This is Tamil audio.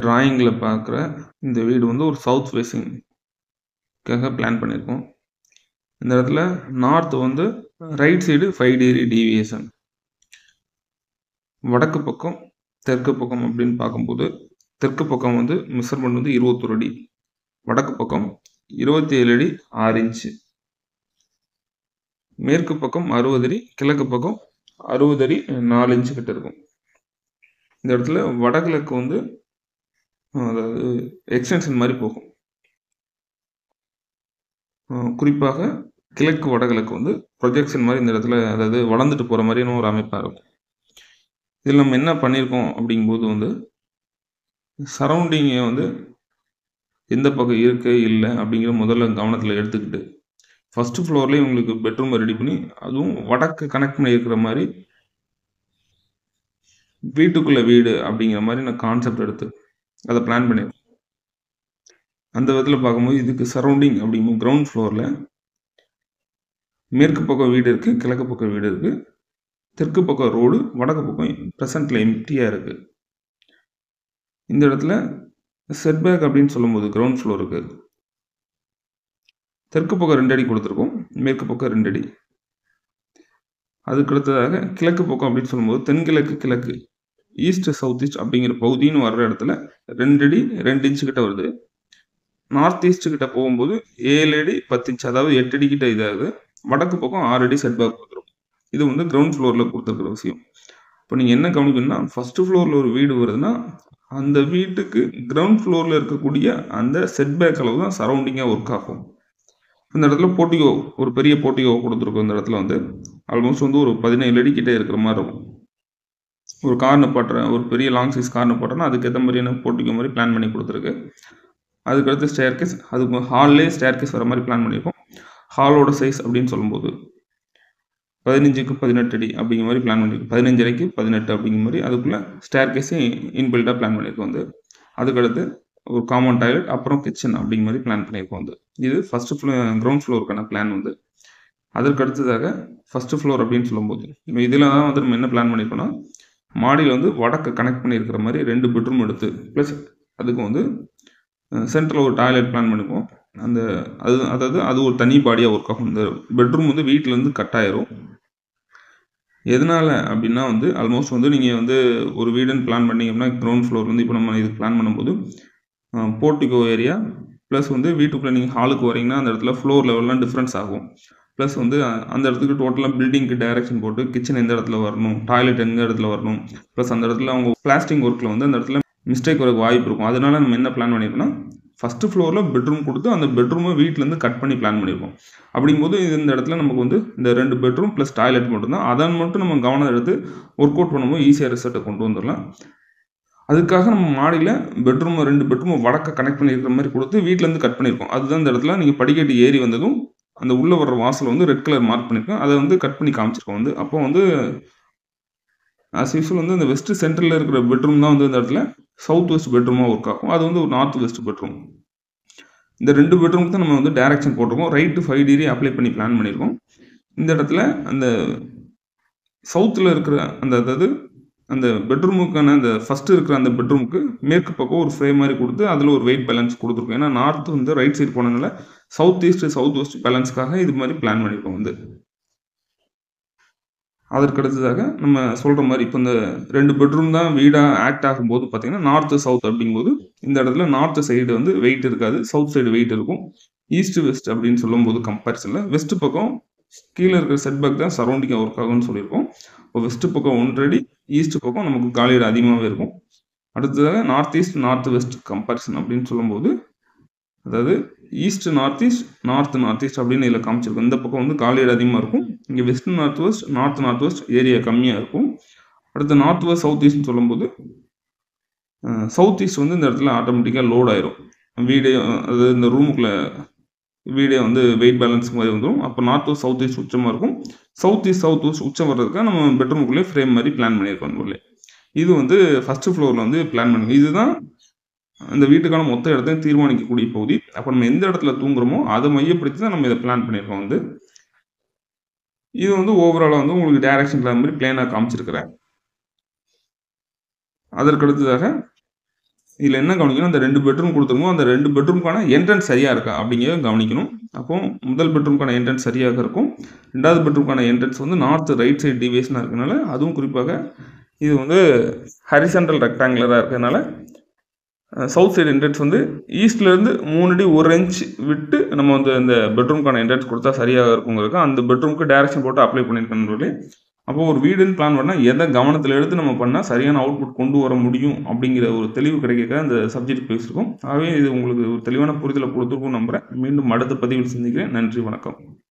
டிராயிங்கில் பார்க்குற இந்த வீடு வந்து ஒரு சவுத் ஃபேஸிங்காக பிளான் பண்ணியிருக்கோம் இந்த இடத்துல நார்த் வந்து right side five degree deviation வடக்கு பக்கம் தெற்கு பக்கம் அப்படின்னு பார்க்கும்போது தெற்கு பக்கம் வந்து மெஷர்மெண்ட் வந்து இருபத்தொரு அடி வடக்கு பக்கம் இருபத்தி ஏழு அடி ஆறு இன்ச்சு மேற்கு பக்கம் அறுபது அடி கிழக்கு பக்கம் அறுபது அடி நாலு இன்ச்சு கிட்ட இருக்கும் இந்த இடத்துல வடகிழக்கு வந்து அதாவது எக்ஸ்டென்ஷன் மாதிரி போகும் அஹ் குறிப்பாக கிழக்கு வடகிழக்கு வந்து ப்ரொஜெக்ஷன் மாதிரி இந்த இடத்துல அதாவது வளர்ந்துட்டு போகிற மாதிரியான ஒரு அமைப்பாக இருக்கும் இதில் நம்ம என்ன பண்ணியிருக்கோம் அப்படிங்கும்போது வந்து சரௌண்டிங்கை வந்து எந்த பக்கம் இருக்கு இல்லை அப்படிங்கிற முதல்ல கவனத்தில் எடுத்துக்கிட்டு ஃபஸ்ட்டு ஃப்ளோர்லேயே உங்களுக்கு பெட்ரூமை ரெடி பண்ணி அதுவும் வடக்கு கனெக்ட் பண்ணி இருக்கிற மாதிரி வீட்டுக்குள்ள வீடு அப்படிங்கிற மாதிரி நான் கான்செப்ட் எடுத்து அதை பிளான் பண்ணியிருக்கேன் அந்த விதத்தில் பார்க்கும்போது இதுக்கு சரௌண்டிங் அப்படிங்கும்போது கிரவுண்ட் ஃப்ளோரில் மேற்கு பக்கம் வீடு இருக்குது கிழக்கு பக்கம் வீடு இருக்குது தெற்கு பக்கம் ரோடு வடக்கு பக்கம் ப்ரெசண்ட்டில் எம்டியாக இருக்குது இந்த இடத்துல செட்பேக் அப்படின்னு சொல்லும்போது கிரவுண்ட் ஃப்ளோருக்கு தெற்கு பக்கம் ரெண்டு அடி கொடுத்துருக்கோம் மேற்கு பக்கம் ரெண்டு அடி அதுக்கு அடுத்ததாக கிழக்கு பக்கம் அப்படின்னு சொல்லும்போது தென்கிழக்கு கிழக்கு ஈஸ்ட் சவுத் ஈஸ்ட் அப்படிங்கிற பகுதின்னு வர்ற இடத்துல ரெண்டு அடி ரெண்டு இன்ச்சு கிட்ட வருது நார்த் ஈஸ்ட் கிட்ட போகும்போது ஏழு அடி பத்து இன்ச் அதாவது எட்டு அடி கிட்ட இதாகுது வடக்கு பக்கம் ஆறு அடி செட்பேக் கொடுத்துரும் இது வந்து கிரவுண்ட் ஃப்ளோரில் கொடுத்துருக்குற விஷயம் இப்போ நீங்கள் என்ன கவனிக்கணும்னா ஃபஸ்ட்டு ஃப்ளோரில் ஒரு வீடு வருதுன்னா அந்த வீட்டுக்கு கிரவுண்ட் ஃப்ளோரில் இருக்கக்கூடிய அந்த செட்பேக் அளவு தான் சரௌண்டிங்காக ஒர்க் ஆகும் இந்த இடத்துல போட்டிகோ ஒரு பெரிய போட்டிகோ கொடுத்துருக்கோம் இந்த இடத்துல வந்து ஆல்மோஸ்ட் வந்து ஒரு பதினேழு அடி கிட்டே இருக்கிற மாதிரி இருக்கும் ஒரு கார் நிப்பாட்டுறேன் ஒரு பெரிய லாங் சைஸ் கார் நிப்பாட்டுறேன்னா அதுக்கேற்ற மாதிரியான போட்டிக்கோ மாதிரி பிளான் பண்ணி கொடுத்துருக்கு அதுக்கடுத்து ஸ்டேர் கேஸ் அதுக்கு ஹால்லே ஸ்டேர் கேஸ் வர மாதிரி பிளான் பண்ணியிருக்கோம் ஹாலோட சைஸ் அப்படின்னு சொல்லும்போது பதினஞ்சுக்கு பதினெட்டு அடி அப்படிங்கிற மாதிரி பிளான் பண்ணியிருக்கோம் பதினஞ்சு அடிக்கு பதினெட்டு அப்படிங்கிற மாதிரி அதுக்குள்ளே ஸ்டேர் கேஸே இன்பில்டாக பிளான் பண்ணியிருக்கோம் வந்து அதுக்கடுத்து ஒரு காமன் டாய்லெட் அப்புறம் கிச்சன் அப்படிங்கிற மாதிரி பிளான் பண்ணியிருக்கோம் வந்து இது ஃபஸ்ட்டு ஃப்ளோ கிரவுண்ட் ஃப்ளோருக்கான பிளான் வந்து அதற்கு அடுத்ததாக ஃபஸ்ட்டு ஃப்ளோர் அப்படின்னு சொல்லும்போது இப்போ இதில் தான் வந்து நம்ம என்ன பிளான் பண்ணியிருக்கோம்னா மாடியில் வந்து வடக்கு கனெக்ட் பண்ணியிருக்கிற மாதிரி ரெண்டு பெட்ரூம் எடுத்து ப்ளஸ் அதுக்கு வந்து சென்டரில் ஒரு டாய்லெட் பிளான் பண்ணிக்குவோம் அந்த அது அதாவது அது ஒரு தனி பாடியாக ஒர்க் ஆகும் இந்த பெட்ரூம் வந்து வீட்டிலேருந்து கட் ஆயிரும் எதனால் அப்படின்னா வந்து ஆல்மோஸ்ட் வந்து நீங்கள் வந்து ஒரு வீடுன்னு பிளான் பண்ணீங்க அப்படின்னா கிரவுண்ட் ஃப்ளோர் வந்து இப்போ நம்ம இது பிளான் பண்ணும்போது போர்ட்டிகோ ஏரியா ப்ளஸ் வந்து வீட்டுக்குள்ளே நீங்கள் ஹாலுக்கு வரீங்கன்னா அந்த இடத்துல ஃப்ளோர் லெவல்லாம் டிஃப்ரென்ஸ் ஆகும் ப்ளஸ் வந்து அந்த இடத்துக்கு டோட்டலாக பில்டிங்க்கு டைரக்ஷன் போட்டு கிச்சன் எந்த இடத்துல வரணும் டாய்லெட் எந்த இடத்துல வரணும் ப்ளஸ் அந்த இடத்துல அவங்க பிளாஸ்டிங் ஒர்க்கில் வந்து அந்த இடத்துல மிஸ்டேக் வரக்கு வாய்ப்பு இருக்கும் அதனால நம்ம என்ன பிளான் பண்ணியிருக்கோம்னா ஃபஸ்ட்டு ஃப்ளோரில் பெட்ரூம் கொடுத்து அந்த பெட்ரூமை வீட்டிலேருந்து கட் பண்ணி பிளான் பண்ணியிருக்கோம் அப்படிங்கும்போது இந்த இடத்துல நமக்கு வந்து இந்த ரெண்டு பெட்ரூம் ப்ளஸ் டாய்லெட் மட்டும்தான் அதன் மட்டும் நம்ம கவனம் எடுத்து ஒர்க் அவுட் பண்ணும்போது ஈஸியாக ரிசல்ட்டை கொண்டு வந்துடலாம் அதுக்காக நம்ம மாடியில் பெட்ரூம் ரெண்டு பெட்ரூம் வடக்க கனெக்ட் பண்ணியிருக்கிற மாதிரி கொடுத்து வீட்டிலேருந்து கட் பண்ணியிருக்கோம் அதுதான் இந்த இடத்துல நீங்கள் படிக்கட்டு ஏறி வந்ததும் அந்த உள்ளே வர்ற வாசல் வந்து ரெட் கலர் மார்க் பண்ணியிருக்கோம் அதை வந்து கட் பண்ணி காமிச்சிருக்கோம் வந்து அப்போ வந்து ஆஸ் யூஸ்வல் வந்து இந்த வெஸ்ட் சென்டரில் இருக்கிற பெட்ரூம் தான் வந்து இந்த இடத்துல சவுத் வெஸ்ட் பெட்ரூமாக ஒர்க் ஆகும் அது வந்து ஒரு நார்த் வெஸ்ட் பெட்ரூம் இந்த ரெண்டு பெட்ரூமுக்கு தான் நம்ம வந்து டைரக்ஷன் போட்டிருக்கோம் ரைட்டு ஃபைவ் டிகிரி அப்ளை பண்ணி பிளான் பண்ணியிருக்கோம் இந்த இடத்துல அந்த சவுத்தில் இருக்கிற அந்த அதாவது அந்த பெட்ரூமுக்கான அந்த ஃபஸ்ட்டு இருக்கிற அந்த பெட்ரூமுக்கு மேற்கு பக்கம் ஒரு ஃப்ரேம் மாதிரி கொடுத்து அதில் ஒரு வெயிட் பேலன்ஸ் கொடுத்துருக்கோம் ஏன்னா நார்த் வந்து ரைட் சைடு போனதுனால சவுத் ஈஸ்ட் சவுத் வெஸ்ட் பேலன்ஸ்க்காக இது மாதிரி பிளான் பண்ணியிருக்கோம் வந்து அதற்கு அடுத்ததாக நம்ம சொல்கிற மாதிரி இப்போ இந்த ரெண்டு பெட்ரூம் தான் வீடாக ஆக்ட் ஆகும்போது பார்த்தீங்கன்னா நார்த்து சவுத் அப்படிங்கும்போது இந்த இடத்துல நார்த்து சைடு வந்து வெயிட் இருக்காது சவுத் சைடு வெயிட் இருக்கும் ஈஸ்ட் வெஸ்ட் அப்படின்னு சொல்லும்போது கம்பேரிசனில் வெஸ்ட் பக்கம் கீழே இருக்கிற செட்பேக் தான் சரௌண்டிங்காக ஒர்க் ஆகும்னு சொல்லியிருக்கோம் இப்போ வெஸ்ட் பக்கம் ஒன்றடி ஈஸ்ட் பக்கம் நமக்கு காலியிட அதிகமாகவே இருக்கும் அடுத்ததாக north east north west comparison அப்படின்னு சொல்லும்போது அதாவது east north east north north east அப்படின்னு இதில் காமிச்சிருக்கும் இந்த பக்கம் வந்து காலியிட அதிகமாக இருக்கும் இங்கே west north west north north west area கம்மியாக இருக்கும் அடுத்து நார்த் வெஸ்ட் சவுத் ஈஸ்ட்னு சொல்லும்போது சவுத் ஈஸ்ட் வந்து இந்த இடத்துல ஆட்டோமேட்டிக்காக லோட் ஆயிரும் வீடே அது இந்த ரூமுக்குள்ளே வீடே வந்து வெயிட் பேலன்ஸ் மாதிரி வந்துடும் அப்போ நார்த் வெஸ்ட் சவுத் ஈஸ்ட் உச்சமாக இருக்கும் சவுத் ஈஸ்ட் சவுத் வெஸ்ட் உச்சம் வர்றதுக்காக நம்ம பெட்ரூமுக்குள்ளே ஃப்ரேம் மாதிரி பிளான் பண்ணியிருக்கோம் உள்ளே இது வந்து ஃபஸ்ட்டு ஃப்ளோரில் வந்து பிளான் பண்ணி இதுதான் அந்த வீட்டுக்கான மொத்த இடத்தையும் தீர்மானிக்கக்கூடிய பகுதி அப்போ நம்ம எந்த இடத்துல தூங்குறோமோ அதை மையப்படுத்தி தான் நம்ம இதை பிளான் பண்ணியிருக்கோம் வந்து இது வந்து ஓவராலாக வந்து உங்களுக்கு டைரக்ஷன் மாதிரி பிளேனாக காமிச்சிருக்கிறேன் அதற்கு அடுத்ததாக இதில் என்ன கவனிக்கணும் அந்த ரெண்டு பெட்ரூம் கொடுத்துருமோ அந்த ரெண்டு பெட்ரூம்க்கான என்ட்ரன்ஸ் சரியாக இருக்கா அப்படிங்கிறத கவனிக்கணும் அப்போ முதல் பெட்ரூம்க்கான என்ட்ரன்ஸ் சரியாக இருக்கும் ரெண்டாவது பெட்ரூம்க்கான என்ட்ரன்ஸ் வந்து நார்த் ரைட் சைடு டிவியேஷனாக இருக்கனால அதுவும் குறிப்பாக இது வந்து ஹரிசென்ட்ரல் ரெக்டாங்குலராக இருக்கிறதுனால சவுத் சைடு என்ட்ரன்ஸ் வந்து ஈஸ்ட்லேருந்து மூணு அடி ஒரு இன்ச் விட்டு நம்ம வந்து அந்த பெட்ரூம்க்கான என்ட்ரன்ஸ் கொடுத்தா சரியாக இருக்குங்கிறதுக்கு அந்த பெட்ரூமுக்கு டேரக்ஷன் போட்டு அப்ளை பண்ணியிருக்கேன் அப்போ ஒரு வீடுன்னு பிளான் பண்ணால் எதை கவனத்தில் எடுத்து நம்ம பண்ணால் சரியான அவுட்புட் கொண்டு வர முடியும் அப்படிங்கிற ஒரு தெளிவு கிடைக்க அந்த சப்ஜெக்ட் பேசியிருக்கோம் ஆகவே இது உங்களுக்கு ஒரு தெளிவான புரிதலை கொடுத்துருக்கும் நம்புகிறேன் மீண்டும் அடுத்த பதிவில் சந்திக்கிறேன் நன்றி வணக்கம்